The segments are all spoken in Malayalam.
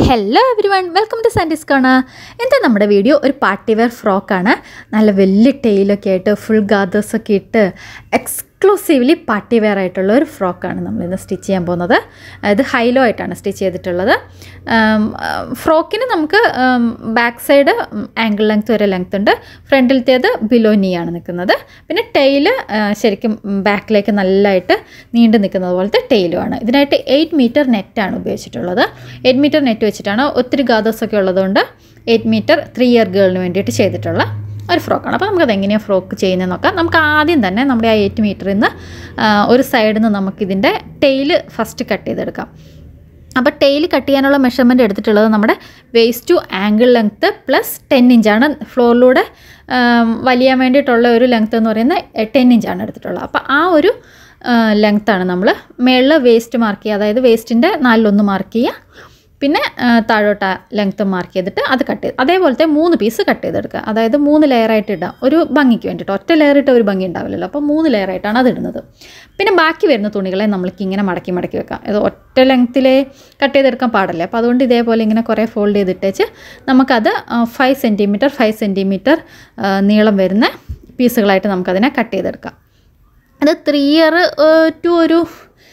hello everyone welcome to Sandy's corner എന്താ നമ്മുടെ വീഡിയോ ഒരു പാർട്ടി വെയർ ഫ്രോക്കാണ് നല്ല വലിയ ടെയിലൊക്കെ ആയിട്ട് ഫുൾ ഗാദേഴ്സൊക്കെ ഇട്ട് എക്സ്ക്ലൂസീവ്ലി പാർട്ടി വെയർ ആയിട്ടുള്ള ഒരു ഫ്രോക്കാണ് നമ്മളിന്ന് സ്റ്റിച്ച് ചെയ്യാൻ പോകുന്നത് ഇത് ഹൈലോ ആയിട്ടാണ് സ്റ്റിച്ച് ചെയ്തിട്ടുള്ളത് ഫ്രോക്കിന് നമുക്ക് ബാക്ക് സൈഡ് ആംഗിൾ ലെങ്ത് വരെ ലെങ്ത് ഉണ്ട് ഫ്രണ്ടിലത്തേത് ബിലോ നീ ആണ് നിൽക്കുന്നത് പിന്നെ ടെയില് ശരിക്കും ബാക്കിലേക്ക് നല്ലതായിട്ട് നീണ്ടു നിൽക്കുന്നത് പോലത്തെ ടെയിലുമാണ് ഇതിനായിട്ട് എയ്റ്റ് മീറ്റർ നെറ്റാണ് ഉപയോഗിച്ചിട്ടുള്ളത് എയ്റ്റ് മീറ്റർ നെറ്റ് വെച്ചിട്ടാണ് ഒത്തിരി ഗാദേഴ്സൊക്കെ ഉള്ളതുകൊണ്ട് എയ്റ്റ് മീറ്റർ ത്രീ ഇയർ ഗേളിന് വേണ്ടിയിട്ട് ചെയ്തിട്ടുള്ള ഒരു ഫ്രോക്കാണ് അപ്പോൾ നമുക്കത് എങ്ങനെയാണ് ഫ്രോക്ക് ചെയ്യുന്നത് നോക്കാം നമുക്ക് ആദ്യം തന്നെ നമ്മുടെ ആ എയ്റ്റ് മീറ്ററിൽ നിന്ന് ഒരു സൈഡിൽ നിന്ന് നമുക്കിതിൻ്റെ ടെയില് ഫസ്റ്റ് കട്ട് ചെയ്തെടുക്കാം അപ്പോൾ ടെയിൽ കട്ട് ചെയ്യാനുള്ള മെഷർമെൻറ്റ് എടുത്തിട്ടുള്ളത് നമ്മുടെ waist to ankle length plus ten ഇഞ്ചാണ് ഫ്ലോറിലൂടെ വലിയാൻ വേണ്ടിയിട്ടുള്ള ഒരു ലെങ്ത്ത് എന്ന് പറയുന്നത് ടെൻ ഇഞ്ചാണ് എടുത്തിട്ടുള്ളത് അപ്പോൾ ആ ഒരു ലെങ്ത്താണ് നമ്മൾ മേളിൽ വേസ്റ്റ് മാർക്ക് ചെയ്യുക അതായത് വേസ്റ്റിൻ്റെ നാലിലൊന്ന് മാർക്ക് ചെയ്യുക പിന്നെ താഴോട്ട് ലെങ്ത്ത് മാർക്ക് ചെയ്തിട്ട് അത് കട്ട് ചെയ്ത് അതേപോലത്തെ മൂന്ന് പീസ് കട്ട് ചെയ്തെടുക്കുക അതായത് മൂന്ന് ലെയറായിട്ട് ഇടാം ഒരു ഭംഗിക്ക് വേണ്ടിയിട്ട് ഒറ്റ ലെയർ ഇട്ട ഒരു ഭംഗി ഉണ്ടാവില്ലല്ലോ അപ്പോൾ മൂന്ന് ലെയറായിട്ടാണ് അത് ഇടുന്നത് പിന്നെ ബാക്കി വരുന്ന തുണികളെ നമ്മൾക്ക് ഇങ്ങനെ മടക്കി മടക്കി വെക്കാം ഇത് ഒറ്റ ലെങ്ത്തിലേ കട്ട് ചെയ്തെടുക്കാൻ പാടില്ല അപ്പോൾ അതുകൊണ്ട് ഇതേപോലെ ഇങ്ങനെ കുറേ ഫോൾഡ് ചെയ്തിട്ടേച്ച് നമുക്കത് ഫൈവ് സെൻറ്റിമീറ്റർ ഫൈവ് സെൻറ്റിമീറ്റർ നീളം വരുന്ന പീസുകളായിട്ട് നമുക്കതിനെ കട്ട് ചെയ്തെടുക്കാം അത് ത്രീ ഇയർ ടു ഒരു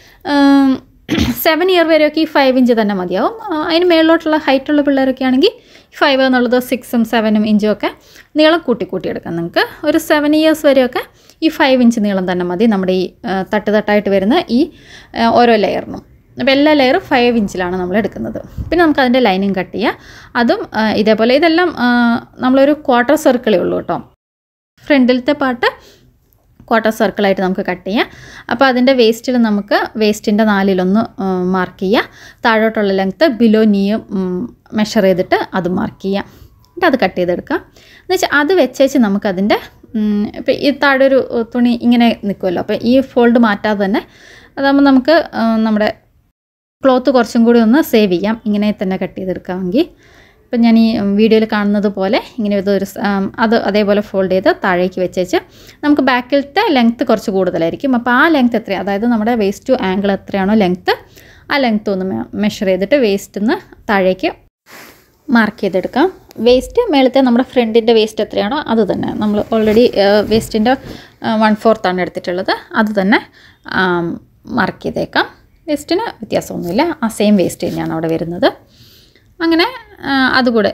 സെവൻ ഇയർ വരെയൊക്കെ ഈ ഫൈവ് ഇഞ്ച് തന്നെ മതിയാവും അതിന് മേളിലോട്ടുള്ള ഹൈറ്റുള്ള പിള്ളേരൊക്കെ ആണെങ്കിൽ ഫൈവ് എന്നുള്ളത് സിക്സും സെവനും ഇഞ്ചും ഒക്കെ നീളം കൂട്ടി കൂട്ടി എടുക്കാം നിങ്ങൾക്ക് ഒരു സെവൻ ഇയേഴ്സ് വരെയൊക്കെ ഈ ഫൈവ് ഇഞ്ച് നീളം തന്നെ മതി നമ്മുടെ ഈ തട്ട് തട്ടായിട്ട് വരുന്ന ഈ ഓരോ ലെയറിനും അപ്പോൾ എല്ലാ ലെയറും ഫൈവ് ഇഞ്ചിലാണ് നമ്മൾ എടുക്കുന്നത് പിന്നെ നമുക്ക് അതിൻ്റെ ലൈനിങ് കട്ട് ചെയ്യാം അതും ഇതേപോലെ ഇതെല്ലാം നമ്മളൊരു ക്വാർട്ടർ സർക്കിളേ ഉള്ളൂ കേട്ടോ ഫ്രണ്ടിലത്തെ പാട്ട് ക്വാർട്ടർ സർക്കിളായിട്ട് നമുക്ക് കട്ട് ചെയ്യാം അപ്പോൾ അതിൻ്റെ വേസ്റ്റിൽ നമുക്ക് വേസ്റ്റിൻ്റെ നാലിലൊന്ന് മാർക്ക് ചെയ്യുക താഴോട്ടുള്ള ലെങ്ത്ത് ബിലോ നീയും മെഷർ ചെയ്തിട്ട് അത് മാർക്ക് ചെയ്യാം എന്നിട്ട് അത് കട്ട് ചെയ്തെടുക്കാം എന്ന് വെച്ചാൽ അത് വെച്ചേച്ച് നമുക്കതിൻ്റെ ഇപ്പോൾ ഈ താഴെ ഒരു തുണി ഇങ്ങനെ നിൽക്കുമല്ലോ അപ്പോൾ ഈ ഫോൾഡ് മാറ്റാതെ തന്നെ അതാകുമ്പോൾ നമുക്ക് നമ്മുടെ ക്ലോത്ത് കുറച്ചും കൂടി ഒന്ന് സേവ് ചെയ്യാം ഇങ്ങനെ തന്നെ കട്ട് ചെയ്തെടുക്കാമെങ്കിൽ ഇപ്പം ഞാൻ ഈ വീഡിയോയിൽ കാണുന്നത് പോലെ ഇങ്ങനെ ഇതൊരു അത് അതേപോലെ ഫോൾഡ് ചെയ്ത് താഴേക്ക് വെച്ചേച്ച് നമുക്ക് ബാക്കിലത്തെ ലെങ്ത്ത് കുറച്ച് കൂടുതലായിരിക്കും അപ്പോൾ ആ ലെങ്ത്ത് എത്രയാണ് അതായത് നമ്മുടെ വേസ്റ്റ് ടു ആംഗിൾ എത്രയാണോ ലെങ്ത്ത് ആ ലെങ്ത്ത് ഒന്ന് മെഷർ ചെയ്തിട്ട് വേസ്റ്റിൽ നിന്ന് താഴേക്ക് മാർക്ക് ചെയ്തെടുക്കാം വേസ്റ്റ് മേളത്തെ നമ്മുടെ ഫ്രണ്ടിൻ്റെ വേസ്റ്റ് എത്രയാണോ അത് തന്നെ നമ്മൾ ഓൾറെഡി വേസ്റ്റിൻ്റെ വൺ ഫോർത്താണ് എടുത്തിട്ടുള്ളത് അത് തന്നെ മാർക്ക് ചെയ്തേക്കാം വേസ്റ്റിന് വ്യത്യാസമൊന്നുമില്ല ആ സെയിം വേസ്റ്റ് തന്നെയാണ് അവിടെ വരുന്നത് അങ്ങനെ അതുകൂടെ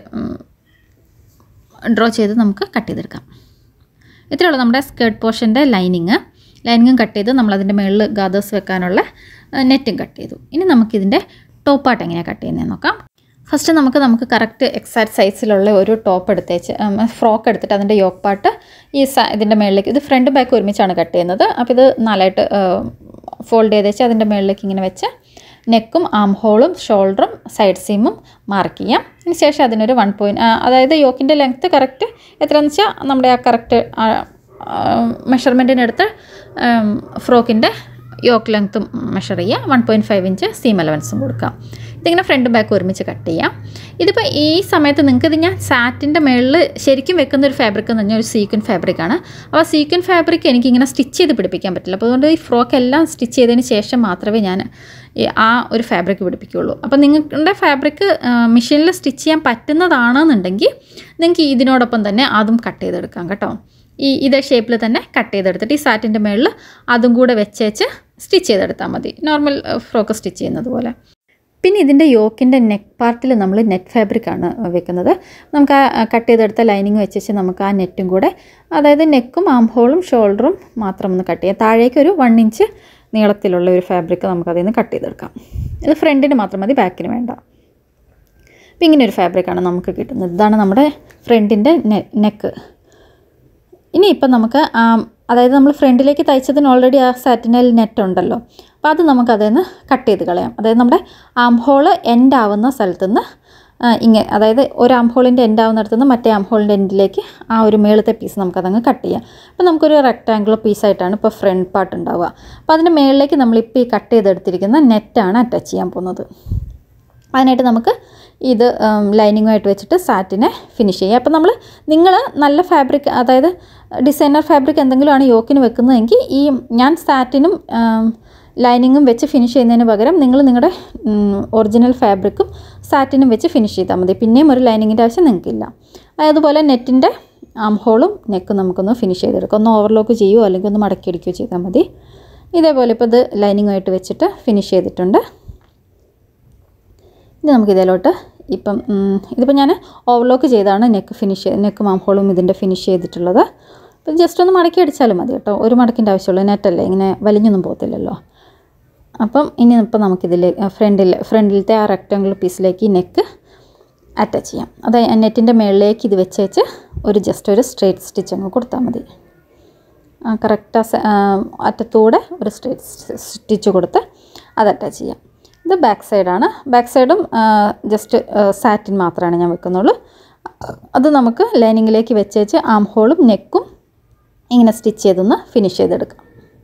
ഡ്രോ ചെയ്ത് നമുക്ക് കട്ട് ചെയ്തെടുക്കാം ഇത്രയുള്ള നമ്മുടെ സ്കേർട്ട് പോർഷൻ്റെ ലൈനിങ് ലൈനിങ്ങും കട്ട് ചെയ്ത് നമ്മളതിൻ്റെ മുകളിൽ ഗാദേഴ്സ് വെക്കാനുള്ള നെറ്റും കട്ട് ചെയ്തു ഇനി നമുക്കിതിൻ്റെ ടോപ്പ് പാർട്ട് എങ്ങനെയാണ് കട്ട് ചെയ്യുന്നതെന്ന് നോക്കാം ഫസ്റ്റ് നമുക്ക് നമുക്ക് കറക്റ്റ് എക്സാക്ട് സൈസിലുള്ള ഒരു ടോപ്പ് എടുത്തേച്ച് ഫ്രോക്ക് എടുത്തിട്ട് അതിൻ്റെ യോക്ക് പാർട്ട് ഈ ഇതിൻ്റെ മുകളിലേക്ക് ഇത് ഫ്രണ്ട് ബാക്ക് ഒരുമിച്ചാണ് കട്ട് ചെയ്യുന്നത് അപ്പോൾ ഇത് നാലായിട്ട് ഫോൾഡ് ചെയ്ത് വെച്ച് അതിൻ്റെ മുകളിലേക്ക് ഇങ്ങനെ വെച്ച് നെക്കും ആം ഹോളും ഷോൾഡറും സൈഡ് സീമും മാർക്ക് ചെയ്യാം അതിന് ശേഷം അതിനൊരു വൺ പോയിൻറ്റ് അതായത് യോക്കിൻ്റെ ലെങ്ത്ത് കറക്റ്റ് എത്രയാണെന്ന് വെച്ചാൽ നമ്മുടെ ആ കറക്റ്റ് മെഷർമെൻറ്റിനെടുത്ത് ഫ്രോക്കിൻ്റെ യോക്ക് ലെങ്ത്തും മെഷർ ചെയ്യുക one point five inch seam അലവൻസും കൊടുക്കാം ഇതിങ്ങനെ ഫ്രണ്ട് ബാക്ക് ഒരുമിച്ച് കട്ട് ചെയ്യാം ഇതിപ്പോൾ ഈ സമയത്ത് നിങ്ങൾക്ക് ഇത് ഞാൻ സാറ്റിൻ്റെ മുകളിൽ ശരിക്കും വെക്കുന്ന ഒരു ഫാബ്രിക് എന്ന് പറഞ്ഞാൽ ഒരു സീക്വൻ ഫാബ്രിക്കാണ് അപ്പോൾ സീക്വൻ ഫാബ്രിക് എനിക്കിങ്ങനെ സ്റ്റിച്ച് ചെയ്ത് പിടിപ്പിക്കാൻ പറ്റില്ല അപ്പോൾ അതുകൊണ്ട് ഈ ഫ്രോക്ക് എല്ലാം സ്റ്റിച്ച് ചെയ്തതിന് ശേഷം മാത്രമേ ഞാൻ ആ ഒരു ഫാബ്രിക് പിടിപ്പിക്കുകയുള്ളൂ അപ്പോൾ നിങ്ങളുടെ ഫാബ്രിക് മെഷീനിൽ സ്റ്റിച്ച് ചെയ്യാൻ പറ്റുന്നതാണെന്നുണ്ടെങ്കിൽ നിങ്ങൾക്ക് ഇതിനോടൊപ്പം തന്നെ അതും കട്ട് ചെയ്തെടുക്കാം കേട്ടോ ഈ ഇതേ ഷേപ്പിൽ തന്നെ കട്ട് ചെയ്തെടുത്തിട്ട് ഈ സാറ്റിൻ്റെ മുകളിൽ അതും കൂടെ വെച്ചേച്ച് സ്റ്റിച്ച് ചെയ്തെടുത്താൽ മതി നോർമൽ ഫ്രോക്ക് സ്റ്റിച്ച് ചെയ്യുന്നത് പോലെ പിന്നെ ഇതിൻ്റെ യോക്കിൻ്റെ നെക്ക് പാർട്ടിൽ നമ്മൾ നെറ്റ് ഫാബ്രിക്കാണ് വെക്കുന്നത് നമുക്ക് ആ കട്ട് ചെയ്തെടുത്ത ലൈനിങ് വെച്ചിട്ട് നമുക്ക് ആ നെറ്റും കൂടെ അതായത് നെക്കും ആം ഹോളും ഷോൾഡറും മാത്രം ഒന്ന് കട്ട് ചെയ്യാം താഴേക്ക് ഒരു വൺ ഇഞ്ച് നീളത്തിലുള്ള ഒരു ഫാബ്രിക് നമുക്കതിൽ നിന്ന് കട്ട് ചെയ്തെടുക്കാം ഇത് ഫ്രണ്ടിന് മാത്രം മതി ബാക്കിന് വേണ്ട അപ്പോൾ ഇങ്ങനെ ഒരു ഫാബ്രിക്കാണ് നമുക്ക് കിട്ടുന്നത് ഇതാണ് നമ്മുടെ ഫ്രണ്ടിൻ്റെ നെക്ക് ഇനി ഇപ്പം നമുക്ക് അതായത് നമ്മൾ ഫ്രണ്ടിലേക്ക് തയ്ച്ചതിന് ഓൾറെഡി ആ സാറ്റിനൽ നെറ്റ് ഉണ്ടല്ലോ അപ്പോൾ അത് നമുക്ക് അതിൽ നിന്ന് കട്ട് ചെയ്ത് കളയാം അതായത് നമ്മുടെ ആം ഹോള് എൻഡ് ആവുന്ന സ്ഥലത്തു നിന്ന് ഇങ്ങനെ അതായത് ഒരു ആം ഹോളിൻ്റെ എൻഡ് ആവുന്നിടത്തു നിന്ന് മറ്റേ ആം ഹോളിൻ്റെ എൻഡിലേക്ക് ആ ഒരു മേളത്തെ പീസ് നമുക്കതങ്ങ് കട്ട് ചെയ്യാം അപ്പോൾ നമുക്കൊരു റെക്റ്റാങ്കുലർ പീസായിട്ടാണ് ഇപ്പോൾ ഫ്രണ്ട് പാർട്ട് ഉണ്ടാവുക അപ്പോൾ അതിൻ്റെ മേളിലേക്ക് നമ്മളിപ്പോൾ ഈ കട്ട് ചെയ്തെടുത്തിരിക്കുന്ന നെറ്റാണ് അറ്റാച്ച് ചെയ്യാൻ പോകുന്നത് അതിനായിട്ട് നമുക്ക് ഇത് ലൈനിങ്ങുമായിട്ട് വെച്ചിട്ട് സാറ്റിനെ ഫിനിഷ് ചെയ്യുക അപ്പോൾ നമ്മൾ നിങ്ങൾ നല്ല ഫാബ്രിക് അതായത് ഡിസൈനർ ഫാബ്രിക് എന്തെങ്കിലുമാണ് യോക്കിന് വെക്കുന്നതെങ്കിൽ ഈ ഞാൻ സാറ്റിനും ലൈനിങ്ങും വെച്ച് ഫിനിഷ് ചെയ്യുന്നതിന് പകരം നിങ്ങൾ നിങ്ങളുടെ ഒറിജിനൽ ഫാബ്രിക്കും സാറ്റിനും വെച്ച് ഫിനിഷ് ചെയ്താൽ മതി പിന്നെയും ഒരു ലൈനിങ്ങിൻ്റെ ആവശ്യം നിങ്ങൾക്കില്ല അതുപോലെ നെറ്റിൻ്റെ ആം ഹോളും നെക്കും നമുക്കൊന്ന് ഫിനിഷ് ചെയ്തെടുക്കാം ഒന്ന് ഓവർലോക്ക് ചെയ്യുകയോ അല്ലെങ്കിൽ ഒന്ന് മടക്കി അടിക്കുകയോ ചെയ്താൽ മതി ഇതേപോലെ ഇപ്പോൾ ഇത് ലൈനിങ്ങുമായിട്ട് വെച്ചിട്ട് ഫിനിഷ് ചെയ്തിട്ടുണ്ട് ഇനി നമുക്ക് ഇതിലോട്ട് ഇപ്പം ഉം, ഇതിപ്പോൾ ഞാൻ ഓവർലോക്ക് ചെയ്താണ് നെക്ക് ഫിനിഷ് നെക്ക് മാം ഹോളും ഇതിൻ്റെ ഫിനിഷ് ചെയ്തിട്ടുള്ളത് അപ്പം ജസ്റ്റ് ഒന്ന് മടക്കി അടിച്ചാലും മതി കേട്ടോ ഒരു മടക്കിൻ്റെ ആവശ്യമുള്ളൂ നെറ്റല്ലേ ഇങ്ങനെ വലിഞ്ഞൊന്നും പോകത്തില്ലല്ലോ അപ്പം ഇനി ഇപ്പം നമുക്കിതിൽ ഫ്രണ്ടിൽ ഫ്രണ്ടിലത്തെ ആ റെക്റ്റാങ്കിൾ പീസിലേക്ക് ഈ നെക്ക് അറ്റാച്ച് ചെയ്യാം അത് നെറ്റിൻ്റെ മുകളിലേക്ക് ഇത് വെച്ച് വെച്ച് ഒരു ജസ്റ്റ് ഒരു സ്ട്രേറ്റ് സ്റ്റിച്ച് അങ്ങ് കൊടുത്താൽ മതി കറക്റ്റ് അറ്റത്തൂടെ ഒരു സ്ട്രേറ്റ് സ്റ്റിച്ച് കൊടുത്ത് അത് അറ്റാച്ച് ചെയ്യാം ഇത് ബാക്ക് സൈഡാണ് ബാക്ക് സൈഡും ജസ്റ്റ് സാറ്റിൻ മാത്രമാണ് ഞാൻ വെക്കുന്നുള്ളൂ അത് നമുക്ക് ലൈനിങ്ങിലേക്ക് വെച്ച് വെച്ച് ആം ഹോളും നെക്കും ഇങ്ങനെ സ്റ്റിച്ച് ചെയ്തൊന്ന് ഫിനിഷ് ചെയ്തെടുക്കാം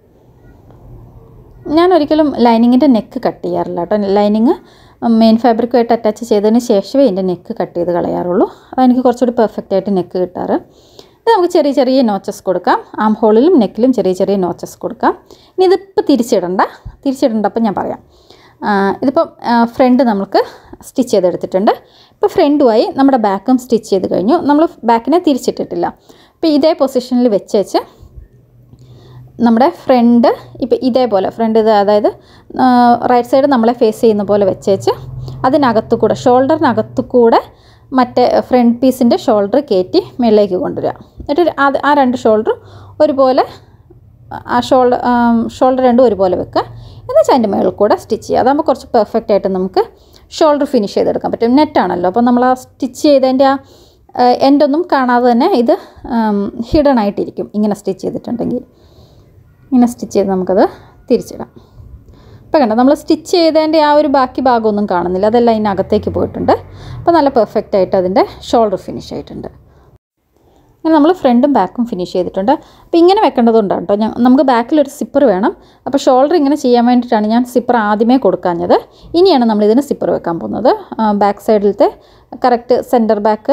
ഞാൻ ഒരിക്കലും ലൈനിങ്ങിൻ്റെ നെക്ക് കട്ട് ചെയ്യാറില്ല കേട്ടോ ലൈനിങ് മെയിൻ ഫാബ്രിക്കുമായിട്ട് അറ്റാച്ച് ചെയ്തതിന് ശേഷമേ എൻ്റെ നെക്ക് കട്ട് ചെയ്ത് കളയാറുള്ളൂ അതെനിക്ക് കുറച്ചുകൂടി പെർഫെക്റ്റ് ആയിട്ട് നെക്ക് കിട്ടാറ് ഇത് നമുക്ക് ചെറിയ ചെറിയ നോച്ചസ് കൊടുക്കാം ആം ഹോളിലും നെക്കിലും ചെറിയ ചെറിയ നോച്ചസ് കൊടുക്കാം ഇനി ഇതിപ്പോൾ തിരിച്ചിടണ്ട തിരിച്ചിടണ്ടപ്പം ഞാൻ പറയാം ആ, ഇതിപ്പം ഫ്രണ്ട് നമുക്ക് സ്റ്റിച്ച് ചെയ്തെടുത്തിട്ടുണ്ട് ഇപ്പോൾ ഫ്രണ്ടുമായി നമ്മുടെ ബാക്കും സ്റ്റിച്ച് ചെയ്ത് കഴിഞ്ഞു നമ്മൾ ബാക്കിനെ തിരിച്ചിട്ടിട്ടില്ല അപ്പോൾ ഇതേ പൊസിഷനിൽ വെച്ച് വെച്ച് നമ്മുടെ ഫ്രണ്ട് ഇപ്പോൾ ഇതേപോലെ ഫ്രണ്ട് ഇത് അതായത് റൈറ്റ് സൈഡ് നമ്മളെ ഫേസ് ചെയ്യുന്ന പോലെ വെച്ചേച്ച് അതിനകത്തു കൂടെ ഷോൾഡറിനകത്തു കൂടെ മറ്റേ ഫ്രണ്ട് പീസിൻ്റെ ഷോൾഡർ കയറ്റി മുകളിലേക്ക് കൊണ്ടുവരിക എന്നിട്ട് അത് ആ രണ്ട് ഷോൾഡറും ഒരുപോലെ ആ ഷോൾഡർ ഷോൾഡർ രണ്ടും ഒരുപോലെ വെക്കുക എന്നുവെച്ചാൽ അതിൻ്റെ മുകളിൽ കൂടെ സ്റ്റിച്ച് ചെയ്യുക അതാകുമ്പോൾ കുറച്ച് പെർഫെക്റ്റ് ആയിട്ട് നമുക്ക് ഷോൾഡർ ഫിനിഷ് ചെയ്തെടുക്കാൻ പറ്റും നെറ്റാണല്ലോ അപ്പോൾ നമ്മൾ ആ സ്റ്റിച്ച് ചെയ്തതിൻ്റെ ആ എൻഡൊന്നും കാണാതെ തന്നെ ഇത് ഹിഡൺ ആയിട്ടിരിക്കും ഇങ്ങനെ സ്റ്റിച്ച് ചെയ്തിട്ടുണ്ടെങ്കിൽ ഇങ്ങനെ സ്റ്റിച്ച് ചെയ്ത് നമുക്കത് തിരിച്ചിടാം ഇപ്പോൾ കണ്ടോ നമ്മൾ സ്റ്റിച്ച് ചെയ്തതിൻ്റെ ആ ഒരു ബാക്കി ഭാഗമൊന്നും കാണുന്നില്ല അതെല്ലാം ഇതിനകത്തേക്ക് പോയിട്ടുണ്ട് അപ്പോൾ നല്ല പെർഫെക്റ്റ് ആയിട്ട് അതിൻ്റെ ഷോൾഡർ ഫിനിഷ് ആയിട്ടുണ്ട് അങ്ങനെ നമ്മൾ ഫ്രണ്ടും ബാക്കും ഫിനിഷ് ചെയ്തിട്ടുണ്ട് അപ്പോൾ ഇങ്ങനെ വെക്കേണ്ടതുകൊണ്ടാണ് കേട്ടോ ഞാൻ നമുക്ക് ബാക്കിലൊരു സിപ്പർ വേണം അപ്പോൾ ഷോൾഡർ ഇങ്ങനെ ചെയ്യാൻ വേണ്ടിയിട്ടാണ് ഞാൻ സിപ്പർ ആദ്യമേ കൊടുക്കാഞ്ഞത് ഇനിയാണ് നമ്മൾ ഇതിന് സിപ്പർ വെക്കാൻ പോകുന്നത് ബാക്ക് സൈഡിലത്തെ കറക്റ്റ് സെൻറ്റർ ബാക്ക്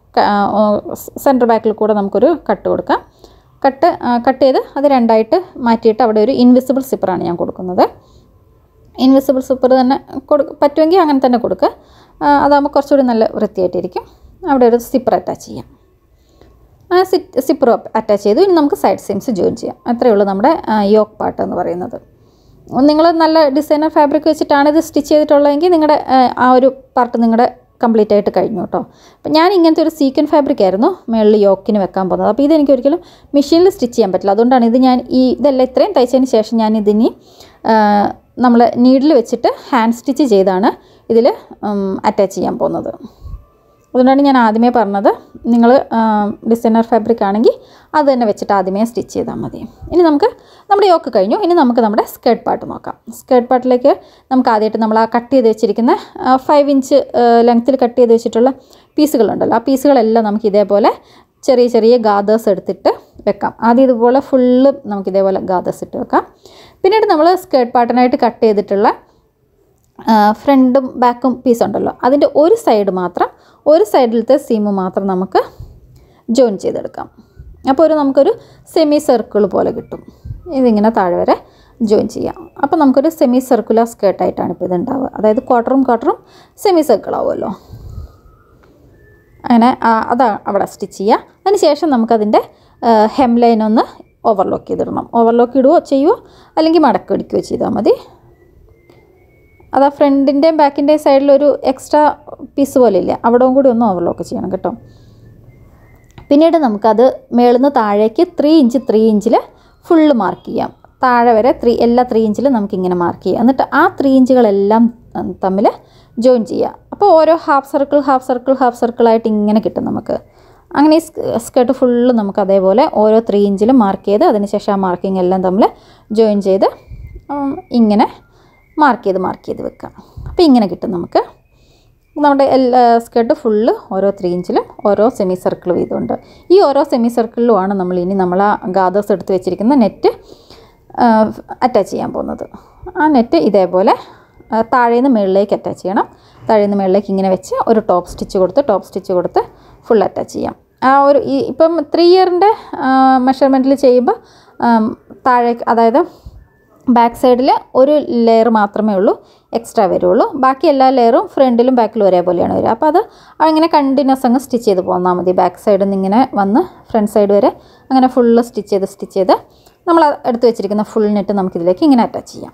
സെൻറ്റർ ബാക്കിൽ കൂടെ നമുക്കൊരു കട്ട് കൊടുക്കാം കട്ട് കട്ട് ചെയ്ത് അത് രണ്ടായിട്ട് മാറ്റിയിട്ട് അവിടെ ഒരു ഇൻവിസിബിൾ സിപ്പറാണ് ഞാൻ കൊടുക്കുന്നത് ഇൻവിസിബിൾ സിപ്പർ തന്നെ കൊടു പറ്റുമെങ്കിൽ അങ്ങനെ തന്നെ കൊടുക്കുക ആ, അതാകുമ്പോൾ കുറച്ചുകൂടി നല്ല വൃത്തിയായിട്ടിരിക്കും അവിടെ ഒരു സിപ്പർ അറ്റാച്ച് ചെയ്യാം ആ സിറ്റ് സിപ്പർ അറ്റാച്ച് ചെയ്തു ഇനി നമുക്ക് സൈഡ് സീംസ് ജോയിൻ ചെയ്യാം അത്രയേ ഉള്ളൂ നമ്മുടെ യോക്ക് പാർട്ട് എന്ന് പറയുന്നത് നിങ്ങൾ നല്ല ഡിസൈനർ ഫാബ്രിക് വെച്ചിട്ടാണ് ഇത് സ്റ്റിച്ച് ചെയ്തിട്ടുള്ളതെങ്കിൽ നിങ്ങളുടെ ആ, ആ ഒരു പാർട്ട് നിങ്ങളുടെ കംപ്ലീറ്റ് ആയിട്ട് കഴിഞ്ഞു കേട്ടോ അപ്പം ഞാൻ ഇങ്ങനത്തെ ഒരു സീക്വൻ ഫാബ്രിക് ആയിരുന്നു മുകളിൽ യോക്കിന് വെക്കാൻ പോകുന്നത് അപ്പോൾ ഇതെനിക്ക് ഒരിക്കലും മെഷീനിൽ സ്റ്റിച്ച് ചെയ്യാൻ പറ്റില്ല അതുകൊണ്ടാണ് ഇത് ഞാൻ ഈ ഇതെല്ലാം ഇത്രയും തയ്ച്ചതിന് ശേഷം ഞാൻ ഇതിനി നമ്മൾ നീഡിൽ വെച്ചിട്ട് ഹാൻഡ് സ്റ്റിച്ച് ചെയ്താണ് ഇതിൽ അറ്റാച്ച് ചെയ്യാൻ പോകുന്നത് അതുകൊണ്ടാണ് ഞാൻ ആദ്യമേ പറഞ്ഞത് നിങ്ങൾ ഡിസൈനർ ഫാബ്രിക് ആണെങ്കിൽ അത് തന്നെ വെച്ചിട്ട് ആദ്യമേ സ്റ്റിച്ച് ചെയ്താൽ മതി ഇനി നമുക്ക് നമ്മുടെ യോക്ക് കഴിഞ്ഞു ഇനി നമുക്ക് നമ്മുടെ സ്കേർട്ട് പാർട്ട് നോക്കാം സ്കേർട്ട് പാർട്ടിലേക്ക് നമുക്ക് ആദ്യമായിട്ട് നമ്മൾ ആ കട്ട് ചെയ്ത് വെച്ചിരിക്കുന്ന ഫൈവ് ഇഞ്ച് ലെങ്ത്തിൽ കട്ട് ചെയ്ത് വെച്ചിട്ടുള്ള പീസുകളുണ്ടല്ലോ ആ പീസുകളെല്ലാം നമുക്ക് ഇതേപോലെ ചെറിയ ചെറിയ ഗാദേഴ്സ് എടുത്തിട്ട് വെക്കാം ആദ്യം ഇതുപോലെ ഫുള്ള് നമുക്ക് ഇതേപോലെ ഗാദേഴ്സ് ഇട്ട് വെക്കാം പിന്നീട് നമ്മൾ സ്കേർട്ട് പാർട്ടിനായിട്ട് കട്ട് ചെയ്തിട്ടുള്ള ഫ്രണ്ടും ബാക്കും പീസ് ഉണ്ടല്ലോ അതിൻ്റെ ഒരു സൈഡ് മാത്രം ഒരു സൈഡിലത്തെ സീമ് മാത്രം നമുക്ക് ജോയിൻ ചെയ്തെടുക്കാം അപ്പോൾ ഒരു നമുക്കൊരു സെമി സർക്കിൾ പോലെ കിട്ടും ഇതിങ്ങനെ താഴെ വരെ ജോയിൻ ചെയ്യാം അപ്പോൾ നമുക്കൊരു സെമി സർക്കുലർ സ്കേർട്ടായിട്ടാണ് ഇപ്പോൾ ഇത് ഉണ്ടാവുക അതായത് ക്വാർട്ടറും ക്വാർട്ടറും സെമി സർക്കിൾ ആവുമല്ലോ അങ്ങനെ അത് അവിടെ സ്റ്റിച്ച് ചെയ്യുക അതിന് ശേഷം നമുക്കതിൻ്റെ ഹെം ലൈൻ ഒന്ന് ഓവർലോക്ക് ചെയ്തിടണം ഓവർലോക്ക് ഇടുകയോ ചെയ്യുമോ അല്ലെങ്കിൽ മടക്കടിക്കുകയോ ചെയ്താൽ മതി അത് ആ ഫ്രണ്ടിൻ്റെയും ബാക്കിൻ്റെയും സൈഡിലൊരു എക്സ്ട്രാ പീസ് പോലെ ഇല്ലേ അവിടവും കൂടി ഒന്ന് ഓവർലോക്ക് ചെയ്യണം കേട്ടോ പിന്നീട് നമുക്കത് മേളിന്ന് താഴേക്ക് ത്രീ ഇഞ്ച് ത്രീ ഇഞ്ചിൽ ഫുള്ള് മാർക്ക് ചെയ്യാം താഴെ വരെ ത്രീ എല്ലാ ത്രീ ഇഞ്ചിലും നമുക്കിങ്ങനെ മാർക്ക് ചെയ്യാം എന്നിട്ട് ആ ത്രീ ഇഞ്ചുകളെല്ലാം തമ്മിൽ ജോയിൻ ചെയ്യുക അപ്പോൾ ഓരോ half circle half circle half സർക്കിളായിട്ട് ഇങ്ങനെ കിട്ടും നമുക്ക് അങ്ങനെ ഈ സ്കേർട്ട് ഫുള്ള് നമുക്ക് അതേപോലെ ഓരോ ത്രീ ഇഞ്ചിലും മാർക്ക് ചെയ്ത് അതിനുശേഷം ആ മാർക്കിംഗ് എല്ലാം തമ്മിൽ ജോയിൻ ചെയ്ത് ഇങ്ങനെ മാർക്ക് ചെയ്ത് മാർക്ക് ചെയ്ത് വെക്കാം അപ്പോൾ ഇങ്ങനെ കിട്ടും നമുക്ക് നമ്മുടെ എല്ലാ സ്കേർട്ട് ഫുള്ള് ഓരോ ത്രീ ഇഞ്ചിലും ഓരോ സെമി സർക്കിൾ വീതമുണ്ട് ഈ ഓരോ സെമി സർക്കിളിലുമാണ് നമ്മൾ ഇനി നമ്മൾ ആ ഗാദേഴ്സ് എടുത്ത് വെച്ചിരിക്കുന്ന നെറ്റ് അറ്റാച്ച് ചെയ്യാൻ പോകുന്നത് ആ നെറ്റ് ഇതേപോലെ താഴേന്ന് മുകളിലേക്ക് അറ്റാച്ച് ചെയ്യണം താഴേന്ന് മുകളിലേക്ക് ഇങ്ങനെ വെച്ച് ഒരു ടോപ്പ് സ്റ്റിച്ച് കൊടുത്ത് ടോപ്പ് സ്റ്റിച്ച് കൊടുത്ത് ഫുൾ അറ്റാച്ച് ചെയ്യാം ആ ഒരു ഈ ഇപ്പം ത്രീ ഇയറിൻ്റെ മെഷർമെൻറ്റിൽ ചെയ്യുമ്പോൾ താഴേക്ക് അതായത് ബാക്ക് സൈഡിൽ ഒരു ലെയർ മാത്രമേ ഉള്ളൂ എക്സ്ട്രാ വരുള്ളൂ ബാക്കി എല്ലാ ലെയറും ഫ്രണ്ടിലും ബാക്കിലും ഒരേപോലെയാണ് വരിക അപ്പോൾ അത് അങ്ങനെ കണ്ടിന്യൂസ് അങ്ങ് സ്റ്റിച്ച് ചെയ്ത് പോന്നാൽ മതി ബാക്ക് സൈഡിൽ നിന്ന് ഇങ്ങനെ വന്ന് ഫ്രണ്ട് സൈഡ് വരെ അങ്ങനെ ഫുള്ള് സ്റ്റിച്ച് ചെയ്ത് സ്റ്റിച്ച് ചെയ്ത് നമ്മൾ എടുത്ത് വെച്ചിരിക്കുന്ന ഫുൾ നെറ്റ് നമുക്കിതിലേക്ക് ഇങ്ങനെ അറ്റാച്ച് ചെയ്യാം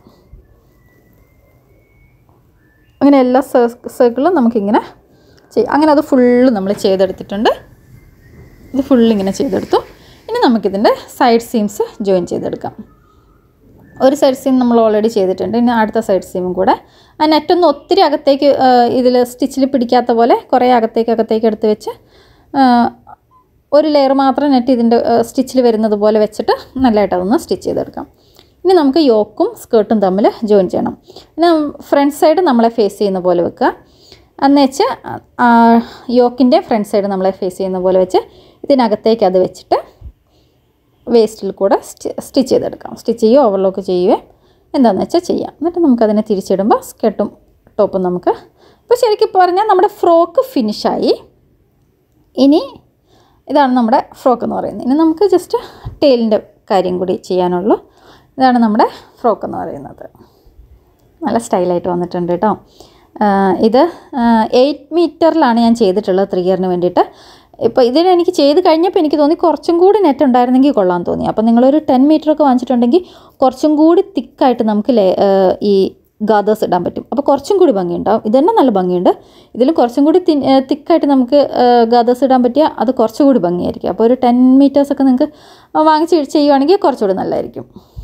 അങ്ങനെ എല്ലാ സർക്കിളും നമുക്കിങ്ങനെ ചെയ്യാം അങ്ങനെ അത് ഫുള്ള് നമ്മൾ ചെയ്തെടുത്തിട്ടുണ്ട് ഇത് ഫുള്ള് ഇങ്ങനെ ചെയ്തെടുത്തു ഇനി നമുക്കിതിൻ്റെ സൈഡ് സീംസ് ജോയിൻ ചെയ്തെടുക്കാം ഒരു സൈഡ് സീം നമ്മൾ ഓൾറെഡി ചെയ്തിട്ടുണ്ട് ഇനി അടുത്ത സൈഡ് സീമും കൂടെ ആ നെറ്റൊന്നും ഒത്തിരി അകത്തേക്ക് ഇതിൽ സ്റ്റിച്ചിൽ പിടിക്കാത്ത പോലെ കുറേ അകത്തേക്ക് അകത്തേക്ക് എടുത്ത് വെച്ച് ആ, ഒരു ലെയർ മാത്രം നെറ്റ് ഇതിൻ്റെ സ്റ്റിച്ചിൽ വരുന്നത് പോലെ വെച്ചിട്ട് നല്ലതായിട്ട് അതൊന്ന് സ്റ്റിച്ച് ചെയ്തെടുക്കാം ഇനി നമുക്ക് യോക്കും സ്കേർട്ടും തമ്മിൽ ജോയിൻ ചെയ്യണം ഇനി ഫ്രണ്ട് സൈഡ് നമ്മളെ ഫേസ് ചെയ്യുന്ന പോലെ വെക്കുക എന്ന് വെച്ച് യോക്കിൻ്റെ ഫ്രണ്ട് സൈഡ് നമ്മളെ ഫേസ് ചെയ്യുന്ന പോലെ വെച്ച് ഇതിനകത്തേക്ക് അത് വെച്ചിട്ട് വേസ്റ്റിൽ കൂടെ സ്റ്റിച്ച് ചെയ്തെടുക്കാം സ്റ്റിച്ച് ചെയ്യുകയോ ഓവർലോക്ക് ചെയ്യുകയോ എന്താണെന്ന് വെച്ചാൽ ചെയ്യാം എന്നിട്ട് നമുക്കതിനെ തിരിച്ചിടുമ്പോൾ സ്കെട്ടും ടോപ്പും നമുക്ക് ഇപ്പോൾ ശരിക്കും പറഞ്ഞാൽ നമ്മുടെ ഫ്രോക്ക് ഫിനിഷായി ഇനി ഇതാണ് നമ്മുടെ ഫ്രോക്ക് എന്ന് പറയുന്നത് ഇനി നമുക്ക് ജസ്റ്റ് ടെയിലിൻ്റെ കാര്യം കൂടി ചെയ്യാനുള്ളൂ ഇതാണ് നമ്മുടെ ഫ്രോക്ക് എന്ന് പറയുന്നത് നല്ല സ്റ്റൈലായിട്ട് വന്നിട്ടുണ്ട് കേട്ടോ ആഹ് ഇത് എയ്റ്റ് മീറ്ററിലാണ് ഞാൻ ചെയ്തിട്ടുള്ളത് ത്രീ ഇയറിന് വേണ്ടിയിട്ട് ഇപ്പോൾ ഇതിന് എനിക്ക് ചെയ്ത് കഴിഞ്ഞപ്പോൾ എനിക്ക് തോന്നി കുറച്ചും കൂടി നെറ്റ് ഉണ്ടായിരുന്നെങ്കിൽ കൊള്ളാൻ തോന്നി അപ്പോൾ നിങ്ങളൊരു ടെൻ മീറ്ററൊക്കെ വാങ്ങിച്ചിട്ടുണ്ടെങ്കിൽ കുറച്ചും കൂടി തിക്കായിട്ട് നമുക്ക് ലേ- ആഹ് ഈ ഗാദേഴ്സ് ഇടാൻ പറ്റും അപ്പോൾ കുറച്ചും കൂടി ഭംഗിയുണ്ടാവും ഇത് തന്നെ നല്ല ഭംഗിയുണ്ട് ഇതിലും കുറച്ചും കൂടി തി തിക്കായിട്ട് നമുക്ക് ഗാദേഴ്സ് ഇടാൻ പറ്റിയാൽ അത് കുറച്ചുകൂടി ഭംഗിയായിരിക്കും അപ്പോൾ ഒരു ടെൻ മീറ്റേഴ്സൊക്കെ നിങ്ങൾക്ക് വാങ്ങിച്ച് ചെയ്യുവാണെങ്കിൽ കുറച്ചുകൂടി നല്ലതായിരിക്കും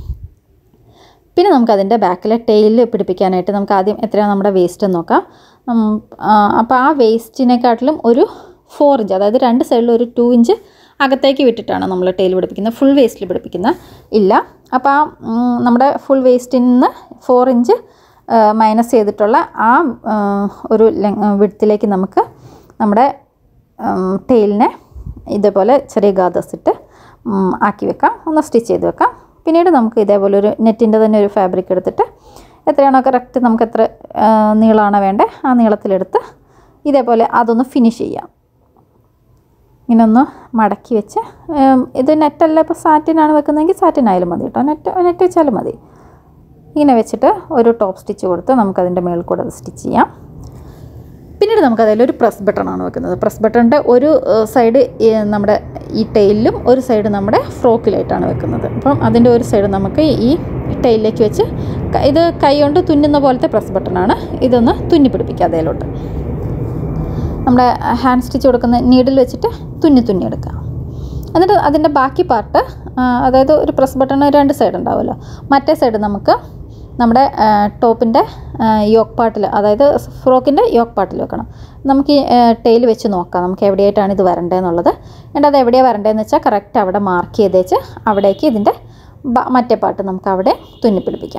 പിന്നെ നമുക്ക് അതിൻ്റെ ബാക്കിലെ ടെയിൽ പിടിപ്പിക്കാനായിട്ട് നമുക്ക് ആദ്യം എത്രയാണ് നമ്മുടെ വേസ്റ്റ് നോക്കാം ഉം, ആ, അപ്പോൾ ആ വേസ്റ്റിനെക്കാട്ടിലും ഒരു ഫോർ ഇഞ്ച് അതായത് രണ്ട് സൈഡിൽ ഒരു ടു ഇഞ്ച് അകത്തേക്ക് വിട്ടിട്ടാണ് നമ്മൾ ടെയിൽ പിടിപ്പിക്കുന്നത് ഫുൾ വേസ്റ്റിൽ പിടിപ്പിക്കുന്ന ഇല്ല അപ്പോൾ ആ ഉം, നമ്മുടെ ഫുൾ വേസ്റ്റിൽ നിന്ന് ഫോർ ഇഞ്ച് മൈനസ് ചെയ്തിട്ടുള്ള ആ ആ, ഒരു വിടത്തിലേക്ക് നമുക്ക് നമ്മുടെ ടെയിലിനെ ഇതേപോലെ ചെറിയ ഗാദസ് ഇട്ട് ഉം, ആക്കി വെക്കാം ഒന്ന് സ്റ്റിച്ച് ചെയ്ത് വെക്കാം പിന്നീട് നമുക്ക് ഇതേപോലെ ഒരു നെറ്റിൻ്റെ തന്നെ ഒരു ഫാബ്രിക് എടുത്തിട്ട് എത്രയാണോ കറക്റ്റ് നമുക്ക് എത്ര ആ, നീളമാണോ വേണ്ടത് ആ നീളത്തിലെടുത്ത് ഇതേപോലെ അതൊന്ന് ഫിനിഷ് ചെയ്യാം ഇങ്ങനെ ഒന്ന് മടക്കി വെച്ച് ഉം, ഇത് നെറ്റല്ല ഇപ്പോൾ സാറ്റിനാണ് വെക്കുന്നതെങ്കിൽ സാറ്റിനായാലും മതി കേട്ടോ നെറ്റ് നെറ്റ് വെച്ചാലും മതി ഇങ്ങനെ വെച്ചിട്ട് ഒരു ടോപ്പ് സ്റ്റിച്ച് കൊടുത്ത് നമുക്കതിൻ്റെ മേളിൽ കൂടെ അത് സ്റ്റിച്ച് ചെയ്യാം പിന്നീട് നമുക്ക് അതിലൊരു പ്രസ് ബട്ടണാണ് വെക്കുന്നത് പ്രസ് ബട്ടണിൻ്റെ ഒരു സൈഡ് നമ്മുടെ ഈ ടൈലിലും ഒരു സൈഡ് നമ്മുടെ ഫ്രോക്കിലായിട്ടാണ് വെക്കുന്നത് അപ്പം അതിൻ്റെ ഒരു സൈഡ് നമുക്ക് ഈ ടൈലിലേക്ക് വെച്ച് ക- ഇത് കൈ കൊണ്ട് തുന്നുന്ന പോലത്തെ പ്രസ് ബട്ടണാണ് ഇതൊന്ന് തുന്നി പിടിപ്പിക്കുക അതിലോട്ട് നമ്മുടെ ഹാൻഡ് സ്റ്റിച്ച് കൊടുക്കുന്ന നീഡിൽ വെച്ചിട്ട് തുന്നി തുന്നി എടുക്കുക എന്നിട്ട് അതിൻ്റെ ബാക്കി പാർട്ട് അതായത് ഒരു പ്രസ് ബട്ടൺ രണ്ട് സൈഡ് ഉണ്ടാവുമല്ലോ മറ്റേ സൈഡ് നമുക്ക് നമ്മുടെ ടോപ്പിൻ്റെ യോക്ക് പാർട്ടിൽ അതായത് ഫ്രോക്കിൻ്റെ യോക്ക് പാർട്ടിൽ വെക്കണം നമുക്ക് ഈ ടെയിൽ വെച്ച് നോക്കാം നമുക്ക് എവിടെയായിട്ടാണ് ഇത് വരണ്ടതെന്നുള്ളത് എന്നിട്ട് അത് എവിടെയാണ് വരണ്ടതെന്ന് വെച്ചാൽ കറക്റ്റ് അവിടെ മാർക്ക് ചെയ്ത് വെച്ച് അവിടേക്ക് ഇതിൻ്റെ ബ- മറ്റേ പാർട്ട് നമുക്ക് അവിടെ തുന്നിപ്പിടിപ്പിക്കാം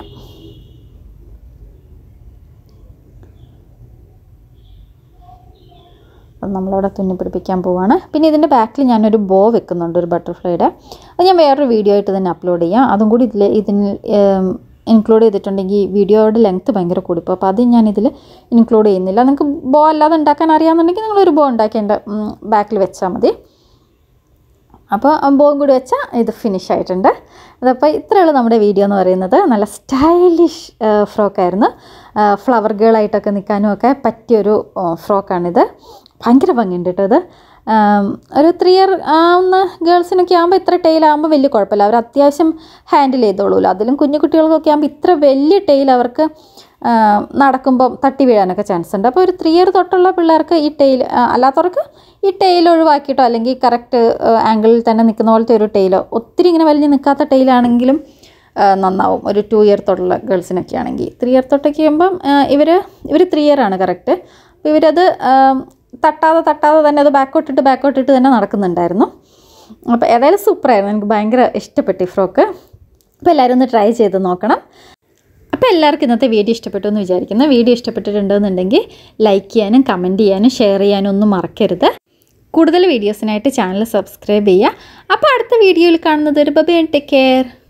അപ്പം നമ്മളവിടെ തുന്നി പിടിപ്പിക്കാൻ പോവാണ് പിന്നെ ഇതിൻ്റെ ബാക്കിൽ ഞാനൊരു ബോ വെക്കുന്നുണ്ട് ഒരു ബട്ടർഫ്ലൈയുടെ അത് ഞാൻ വേറൊരു വീഡിയോ ആയിട്ട് തന്നെ അപ്ലോഡ് ചെയ്യാം അതും കൂടി ഇതിൽ ഇതിന് ഇൻക്ലൂഡ് ചെയ്തിട്ടുണ്ടെങ്കിൽ വീഡിയോയുടെ ലെങ്ത്ത് ഭയങ്കര കൂടിപ്പോൾ അപ്പോൾ അത് ഞാൻ ഇതിൽ ഇൻക്ലൂഡ് ചെയ്യുന്നില്ല നിങ്ങൾക്ക് ബോ അല്ലാതെ ഉണ്ടാക്കാൻ അറിയാമെന്നുണ്ടെങ്കിൽ നിങ്ങളൊരു ബോ ഉണ്ടാക്കേണ്ട ബാക്കിൽ വെച്ചാൽ മതി അപ്പോൾ ബോവും കൂടി വെച്ചാൽ ഇത് ഫിനിഷ് ആയിട്ടുണ്ട് അതപ്പോൾ ഇത്രയുള്ള നമ്മുടെ വീഡിയോ എന്ന് പറയുന്നത് നല്ല സ്റ്റൈലിഷ് ഫ്രോക്കായിരുന്നു ഫ്ലവർ ഗേളായിട്ടൊക്കെ നിൽക്കാനും ഒക്കെ പറ്റിയൊരു ഫ്രോക്കാണിത് ഭയങ്കര ഭംഗിയുണ്ട് കേട്ടോ ഇത് ആം, ഒരു ത്രീ ഇയർ ആവുന്ന ഗേൾസിനൊക്കെ ആകുമ്പോൾ ഇത്ര ടെയിൽ ആകുമ്പോൾ വലിയ കുഴപ്പമില്ല അവർ അത്യാവശ്യം ഹാൻഡിൽ ചെയ്തോളൂല്ലോ അതിലും കുഞ്ഞു കുട്ടികൾക്കൊക്കെ ആകുമ്പോൾ ഇത്ര വലിയ ടെയിൽ അവർക്ക് ആ, നടക്കുമ്പോൾ തട്ടി വീഴാനൊക്കെ ചാൻസ് ഉണ്ട് അപ്പോൾ ഒരു ത്രീ ഇയർ തൊട്ടുള്ള പിള്ളേർക്ക് ഈ ടെയിൽ അല്ലാത്തവർക്ക് ഈ ടെയിൽ ഒഴിവാക്കിയിട്ടോ അല്ലെങ്കിൽ കറക്റ്റ് ആംഗിളിൽ തന്നെ നിൽക്കുന്ന പോലത്തെ ഒരു ടെയിലോ ഒത്തിരി ഇങ്ങനെ വലിഞ്ഞ് നിൽക്കാത്ത ടെയിലാണെങ്കിലും ആ, നന്നാവും ഒരു ടു ഇയർ തൊട്ടുള്ള ഗേൾസിനൊക്കെ ആണെങ്കിൽ ത്രീ ഇയർ തൊട്ടൊക്കെ ആകുമ്പം ഇവർ ഇവർ ത്രീ ഇയർ ആണ് കറക്റ്റ് അപ്പോൾ ഇവരത് ആ, തട്ടാതെ തട്ടാതെ തന്നെ അത് ബാക്കോട്ടിട്ട് ബാക്കോട്ടിട്ട് തന്നെ നടക്കുന്നുണ്ടായിരുന്നു അപ്പോൾ ഏതായാലും സൂപ്പറായിരുന്നു എനിക്ക് ഭയങ്കര ഇഷ്ടപ്പെട്ടു ഈ ഫ്രോക്ക് അപ്പോൾ എല്ലാവരും ഒന്ന് ട്രൈ ചെയ്ത് നോക്കണം അപ്പോൾ എല്ലാവർക്കും ഇന്നത്തെ വീഡിയോ ഇഷ്ടപ്പെട്ടു എന്ന് വിചാരിക്കുന്നു വീഡിയോ ഇഷ്ടപ്പെട്ടിട്ടുണ്ടെന്നുണ്ടെങ്കിൽ ലൈക്ക് ചെയ്യാനും കമൻറ്റ് ചെയ്യാനും ഷെയർ ചെയ്യാനും ഒന്നും മറക്കരുത് കൂടുതൽ വീഡിയോസിനായിട്ട് ചാനൽ സബ്സ്ക്രൈബ് ചെയ്യുക അപ്പോൾ അടുത്ത വീഡിയോയിൽ കാണുന്നത് ഒരു ബബേ ടേക്ക് കെയർ